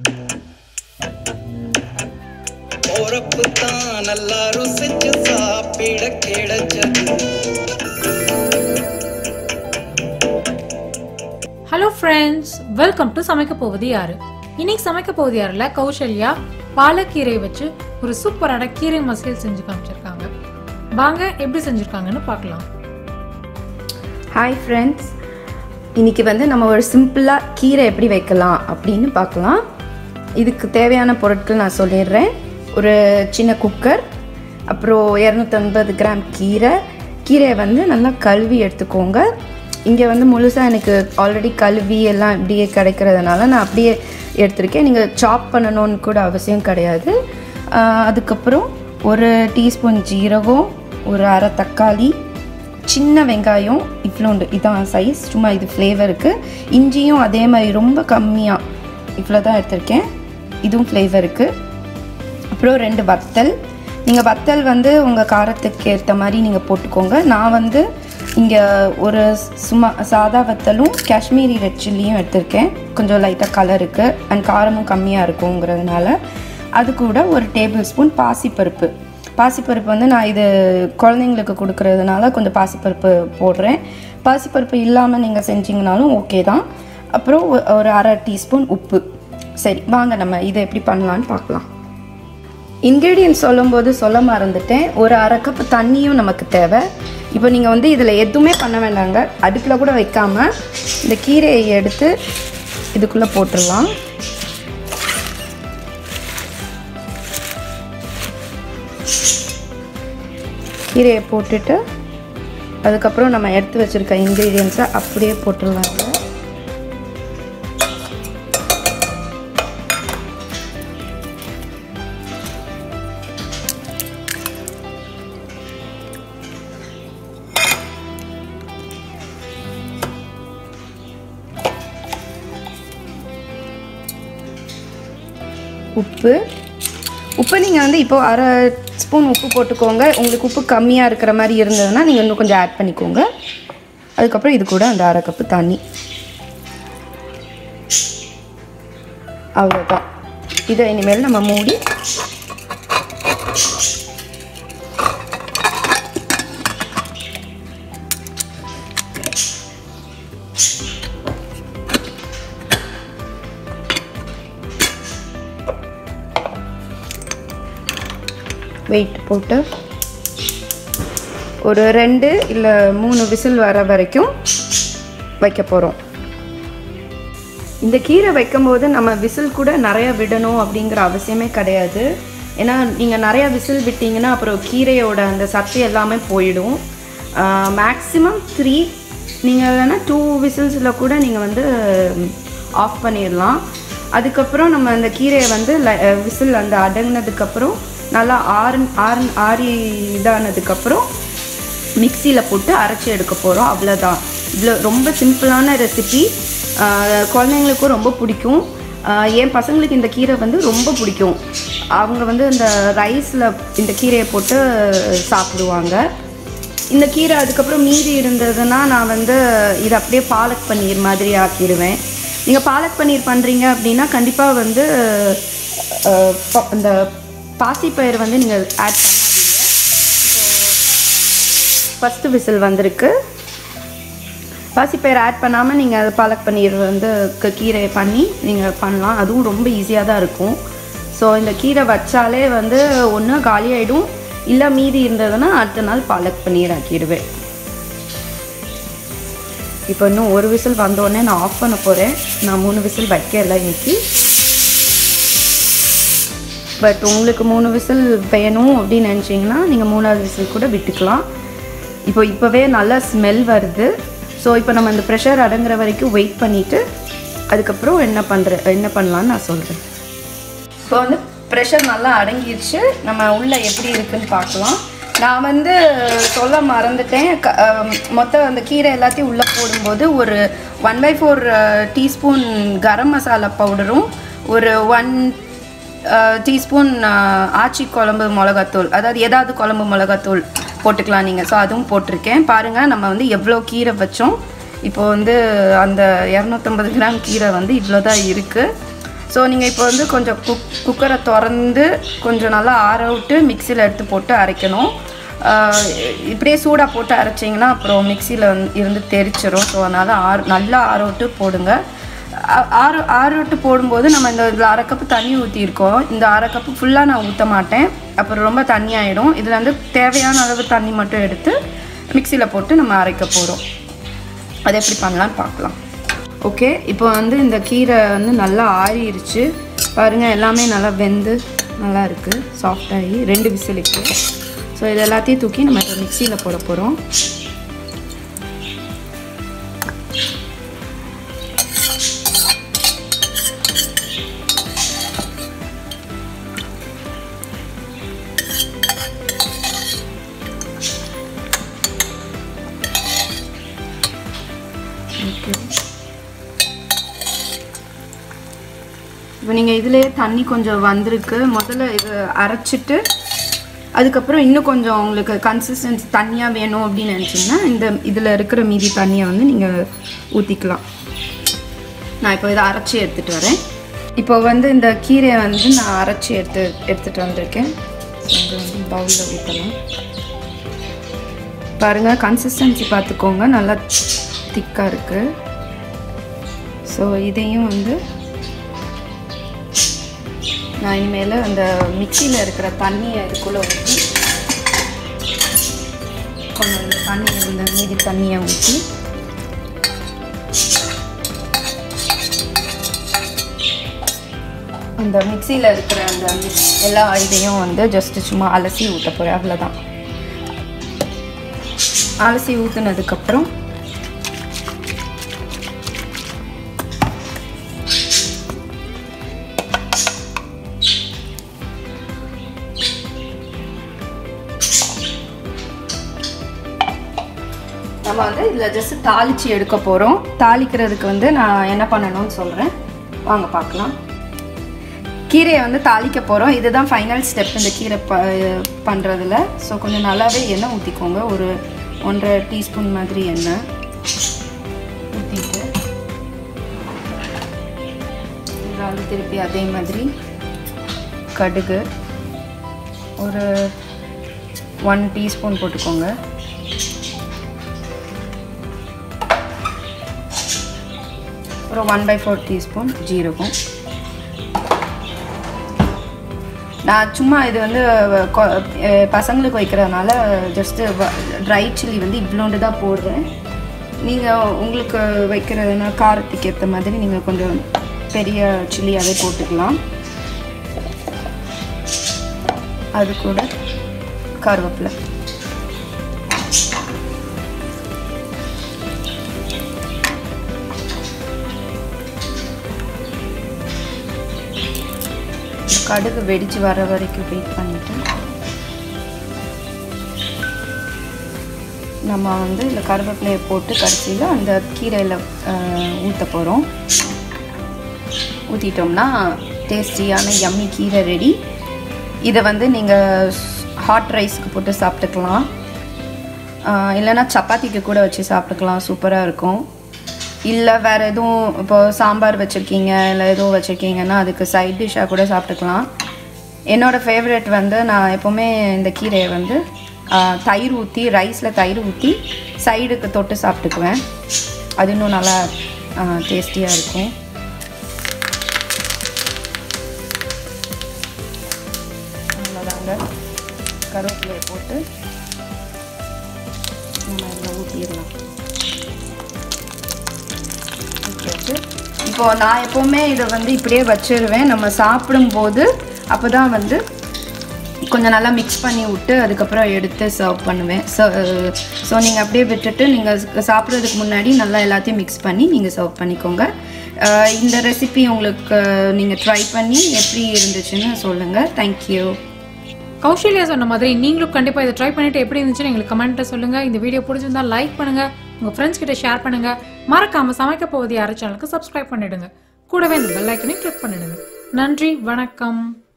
போறப்பு தான் நல்லா ருசிச்சு சாப்பிட கிடைச்சது ஹலோ ஃப்ரெண்ட்ஸ் வெல்கம் டு சமைக்க போவது யாரு இன்னைக்கு சமைக்க போவது யாருல கௌசல்யா பாலக்கீரை வச்சு ஒரு சூப்பரான கீரை மசியல் செஞ்சு காமிச்சிருக்காங்க வாங்க எப்படி செஞ்சிருக்காங்கன்னு பார்க்கலாம் ஹாய் ஃப்ரெண்ட்ஸ் இன்னைக்கு வந்து நம்ம ஒரு சிம்பிளாக கீரை எப்படி வைக்கலாம் அப்படின்னு பார்க்கலாம் இதுக்கு தேவையான பொருட்கள் நான் சொல்லிடுறேன் ஒரு சின்ன குக்கர் அப்புறம் இரநூத்தம்பது கிராம் கீரை கீரையை வந்து நல்லா கழுவி எடுத்துக்கோங்க இங்கே வந்து முழுசாக எனக்கு ஆல்ரெடி கழுவி எல்லாம் இப்படியே கிடைக்கிறதுனால நான் அப்படியே எடுத்திருக்கேன் நீங்கள் சாப் பண்ணணும்னு கூட அவசியம் கிடையாது ஆஹ் அதுக்கப்புறம் ஒரு டீஸ்பூன் ஜீரகம் ஒரு அரை தக்காளி சின்ன வெங்காயம் இவ்வளோண்டு இதான் சைஸ் சும்மா இது ஃப்ளேவருக்கு இஞ்சியும் அதே மாதிரி ரொம்ப கம்மியாக இவ்வளோ தான் எடுத்திருக்கேன் இதுவும் ஃப்ளேவருக்கு அப்புறம் ரெண்டு வத்தல் நீங்கள் வத்தல் வந்து உங்கள் காரத்துக்கு ஏற்ற மாதிரி நீங்கள் போட்டுக்கோங்க நான் வந்து இங்கே ஒரு சும்மா சாதா வத்தலும் காஷ்மீரி ரெட் சில்லியும் எடுத்திருக்கேன் கொஞ்சம் லைட்டாக கலருக்கு அண்ட் காரமும் கம்மியாக இருக்குங்கிறதுனால அது கூட ஒரு டேபிள் ஸ்பூன் பாசிப்பருப்பு பாசிப்பருப்பு வந்து நான் இது குழந்தைங்களுக்கு கொடுக்கறதுனால கொஞ்சம் பாசிப்பருப்பு போடுறேன் பாசிப்பருப்பு இல்லாமல் நீங்கள் செஞ்சீங்கனாலும் ஓகே தான் அப்புறம் ஒ- ஒரு அரை டீஸ்பூன் உப்பு சரி வாங்க நம்ம இதை எப்படி பண்ணலான்னு பார்க்கலாம் இன்க்ரீடியன்ட் சொல்லும்போது சொல்ல மறந்துட்டேன் ஒரு அரை கப் தண்ணியும் நமக்கு தேவை இப்போ நீங்கள் வந்து இதில் எதுவுமே பண்ண வேண்டாங்க அடுப்பில் கூட வைக்காம இந்த கீரையை எடுத்து இதுக்குள்ளே போட்டுடலாம் கீரையை போட்டுட்டு அதுக்கப்புறம் நம்ம எடுத்து வச்சுருக்க இன்க்ரீடியன்ஸை அப்படியே போட்டுடலாங்க உப்பு உப்பு நீங்கள் வந்து இப்போ அரை ஸ்பூன் உப்பு போட்டுக்கோங்க உங்களுக்கு உப்பு கம்மியாக இருக்கிற மாதிரி இருந்ததுன்னா நீங்கள் இன்னும் கொஞ்சம் ஆட் பண்ணிக்கோங்க அதுக்கப்புறம் இது கூட அந்த அரை கப்பு தண்ணி அவ்வளோதான் இதை இனிமேல் நம்ம மூடி வெயிட் போட்டு ஒரு ரெண்டு இல்லை மூணு விசில் வர வரைக்கும் வைக்க போகிறோம் இந்த கீரை வைக்கும்போது நம்ம விசில் கூட நிறைய விடணும் அப்படிங்கிற அவசியமே கிடையாது ஏன்னா நீங்கள் நிறைய விசில் விட்டீங்கன்னா அப்புறம் கீரையோட அந்த சத்து எல்லாமே போயிடும் மேக்ஸிமம் த்ரீ நீங்கள் வேணா டூ விசில்ஸில் கூட நீங்கள் வந்து ஆஃப் பண்ணிடலாம் அதுக்கப்புறம் நம்ம அந்த கீரையை வந்து விசில் அந்த அடங்கினதுக்கப்புறம் நல்லா ஆறு ஆறு ஆறி இதானதுக்கப்புறம் மிக்சியில் போட்டு அரைச்சி எடுக்க போகிறோம் அவ்வளோதான் இவ்வளோ ரொம்ப சிம்பிளான ரெசிபி குழந்தைங்களுக்கும் ரொம்ப பிடிக்கும் ஆஹ் என் பசங்களுக்கு இந்த கீரை வந்து ரொம்ப பிடிக்கும் அவங்க வந்து இந்த ரைஸில் இந்த கீரையை போட்டு சாப்பிடுவாங்க இந்த கீரை அதுக்கப்புறம் மீதி இருந்ததுன்னா நான் வந்து இதை அப்படியே பாலக் பன்னீர் மாதிரி ஆக்கிடுவேன் நீங்கள் பாலக் பன்னீர் பண்ணுறீங்க அப்படின்னா கண்டிப்பாக வந்து ஆஹ் ப- இந்த பாசிப்பயிர் வந்து நீங்கள் ஆட் பண்ணாதீங்க ஃபஸ்ட்டு விசில் வந்திருக்கு பாசிப்பயிர் ஆட் பண்ணாமல் நீங்கள் அது பாலக் பன்னீர் வந்து க- கீரை பண்ணி நீங்கள் பண்ணலாம் அதுவும் ரொம்ப ஈஸியாக தான் இருக்கும் ஸோ இந்த கீரை வச்சாலே வந்து ஒன்று காலியாயிடும் இல்லை மீதி இருந்ததுன்னா அடுத்த நாள் பாலக் பன்னீர் ஆக்கிடுவேன் இப்போ இன்னும் ஒரு விசில் வந்தோடனே நான் ஆஃப் பண்ண போகிறேன் நான் மூணு விசில் வைக்கல இன்னைக்கு பட் உங்களுக்கு மூணு விசில் வேணும் அப்படின்னு நினச்சிங்கன்னா நீங்கள் மூணாவது விசில் கூட விட்டுக்கலாம் இப்போ இப்போவே நல்லா ஸ்மெல் வருது ஸோ இப்போ நம்ம இந்த ப்ரெஷர் அடங்குற வரைக்கும் வெயிட் பண்ணிவிட்டு அதுக்கப்புறம் என்ன பண்ணுற என்ன பண்ணலான்னு நான் சொல்கிறேன் இப்போ வந்து ப்ரெஷர் நல்லா அடங்கிருச்சு நம்ம உள்ள எப்படி இருக்குன்னு பார்க்கலாம் நான் வந்து சொல்ல மறந்துட்டேன் க- அம், மொத்த அந்த கீரை எல்லாத்தையும் உள்ளே போடும்போது ஒரு one by four teaspoon garam masala பவுடரும் ஒரு ஒன் டீஸ்பூன் ஆச்சி குழம்பு மிளகாத்தூள் அதாவது ஏதாவது குழம்பு மிளகாத்தூள் போட்டுக்கலாம் நீங்கள் ஸோ அதுவும் போட்டிருக்கேன் பாருங்கள் நம்ம வந்து எவ்வளோ கீரை வச்சோம் இப்போ வந்து அந்த இரநூத்தம்பது கிராம் கீரை வந்து இவ்வளோ தான் இருக்குது ஸோ நீங்கள் இப்போ வந்து கொஞ்சம் குக் குக்கரை திறந்து கொஞ்சம் நல்லா ஆற விட்டு மிக்சியில் எடுத்து போட்டு அரைக்கணும் ஆஹ் இப்படியே சூடாக போட்டு அரைச்சிங்கன்னா அப்புறம் மிக்சியில் இருந்து தெரிச்சிரும் ஸோ அதனால் ஆறு நல்லா ஆற விட்டு போடுங்க ஆ- ஆறு ஆறு விட்டு போடும்போது நம்ம இந்த இதில் அரை கப்பு தண்ணி ஊற்றிருக்கோம் இந்த அரை கப்பு ஃபுல்லாக நான் ஊற்ற மாட்டேன் அப்புறம் ரொம்ப தண்ணி ஆகிடும் இதில் வந்து தேவையான அளவு தண்ணி மட்டும் எடுத்து மிக்சியில் போட்டு நம்ம அரைக்க போகிறோம் அது எப்படி பண்ணலான்னு பார்க்கலாம் ஓகே இப்போ வந்து இந்த கீரை வந்து நல்லா ஆறிடுச்சு பாருங்கள் எல்லாமே நல்லா வெந்து நல்லா இருக்குது சாஃப்டாகி ரெண்டு விசிலுக்கு ஸோ இது எல்லாத்தையும் தூக்கி நம்ம இப்போ மிக்சியில் போட போகிறோம் ஓகே இப்போ நீங்கள் இதுலேயே தண்ணி கொஞ்சம் வந்திருக்கு முதல்ல இது அரைச்சிட்டு அதுக்கப்புறம் இன்னும் கொஞ்சம் உங்களுக்கு கன்சிஸ்டன்சி தண்ணியாக வேணும் அப்படின்னு நினச்சிங்கன்னா இந்த இதில் இருக்கிற மீதி தண்ணியை வந்து நீங்கள் ஊற்றிக்கலாம் நான் இப்போ இதை அரைச்சி எடுத்துகிட்டு வரேன் இப்போ வந்து இந்த கீரையை வந்து நான் அரைச்சி எடுத்து எடுத்துகிட்டு வந்திருக்கேன் ஸோ இதை வந்து பவுலில் ஊற்றலாம் பாருங்கள் கன்சிஸ்டன்சி பார்த்துக்கோங்க நல்லா திக்காக இருக்குது ஸோ இதையும் வந்து நான் இனிமேல் அந்த மிக்சியில் இருக்கிற தண்ணியை இதுக்குள்ளே ஊற்றி கொஞ்சம் இந்த தண்ணி இந்த மீதி தண்ணியை ஊற்றி அந்த மிக்சியில் இருக்கிற அந்த mix- எல்லா இதையும் வந்து ஜஸ்ட்டு சும்மா அலசி ஊற்ற போகிறேன் அவ்வளோதான் அலசி ஊற்றுனதுக்கப்புறம் நம்ம வந்து இதில் ஜஸ்ட் தாளித்து எடுக்க போகிறோம் தாளிக்கிறதுக்கு வந்து நான் என்ன பண்ணணும்னு சொல்கிறேன் வாங்க பார்க்கலாம் கீரையை வந்து தாளிக்க போகிறோம் இதுதான் ஃபைனல் ஸ்டெப் இந்த கீரை ப பண்ணுறதுல ஸோ கொஞ்சம் நல்லாவே எண்ணெய் ஊற்றிக்கோங்க ஒரு ஒன்றரை டீஸ்பூன் மாதிரி எண்ணெய் ஊற்றிட்டு இதில் வந்து திருப்பி அதே மாதிரி கடுகு ஒரு ஒன் டீஸ்பூன் போட்டுக்கோங்க ஒரு ஒன் பை ஃபோர் டீஸ்பூன் ஜீரகம் நான் சும்மா இது வந்து கொ- அஹ் பசங்களுக்கு வைக்கிறதுனால ஜஸ்ட்டு ட்ரை சில்லி வந்து இவ்வளோண்டு தான் போடுறேன் நீங்கள் உங்களுக்கு வைக்கிறதுனா காரத்துக்கு ஏற்ற மாதிரி நீங்கள் கொஞ்சம் பெரிய சில்லியாகவே போட்டுக்கலாம் அது கூட கருவேப்பிலை கடுகு வெடிச்சு வர வரைக்கும் வெயிட் பண்ணிட்டு நம்ம வந்து இந்த கருவேப்பிலையை போட்டு கடைசியில் அந்த கீரையில் ஊற்ற போகிறோம் ஊற்றிட்டோம்னா டேஸ்டியான யம்மி கீரை ரெடி இதை வந்து நீங்கள் ஹாட் ரைஸ்க்கு போட்டு சாப்பிட்டுக்கலாம் ஆஹ் இல்லைன்னா சப்பாத்திக்கு கூட வச்சு சாப்பிட்டுக்கலாம் சூப்பராக இருக்கும் இல்லை வேறு எதுவும் இப்போ சாம்பார் வச்சுருக்கீங்க இல்லை எதுவும் வச்சுருக்கீங்கன்னா அதுக்கு சைட் டிஷ்ஷாக கூட சாப்பிட்டுக்கலாம் என்னோடய ஃபேவரட் வந்து நான் எப்போவுமே இந்த கீரையை வந்து ஆஹ், தயிர் ஊற்றி ரைஸில் தயிர் ஊற்றி சைடுக்கு தொட்டு சாப்பிட்டுக்குவேன் அது இன்னும் நல்லா டேஸ்டியாக இருக்கும் அவ்வளோதாங்க கருவேப்பிலையை போட்டு நம்ம இதில் ஊற்றிடலாம் ஊற்றிட்டு இப்போ நான் எப்போவுமே இதை வந்து இப்படியே வச்சிருவேன் நம்ம சாப்பிடும்போது அப்போ தான் வந்து கொஞ்சம் நல்லா மிக்ஸ் பண்ணி விட்டு அதுக்கப்புறம் எடுத்து சர்வ் பண்ணுவேன் ஸோ நீங்கள் அப்படியே விட்டுட்டு நீங்கள் சாப்பிட்றதுக்கு முன்னாடி நல்லா எல்லாத்தையும் மிக்ஸ் பண்ணி நீங்கள் சர்வ் பண்ணிக்கோங்க அஹ் இந்த ரெசிபி உங்களுக்கு நீங்கள் ட்ரை பண்ணி எப்படி இருந்துச்சுன்னு சொல்லுங்கள் தேங்க்யூ கௌஷல்யா சொன்ன மாதிரி நீங்களும் கண்டிப்பாக இதை ட்ரை பண்ணிட்டு எப்படி இருந்துச்சுன்னு எங்களுக்கு கமெண்ட்டை சொல்லுங்க இந்த வீடியோ பிடிச்சிருந்தா லைக் பண்ணுங்க உங்க ஃப்ரெண்ட்ஸ் கிட்ட ஷேர் பண்ணுங்க மறக்காம சமைக்க போவது யாரு சேனலுக்கு சப்ஸ்கிரைப் பண்ணிடுங்க கூடவே இந்த பெல் ஐக்கனையும் கிளிக் பண்ணிடுங்க நன்றி வணக்கம்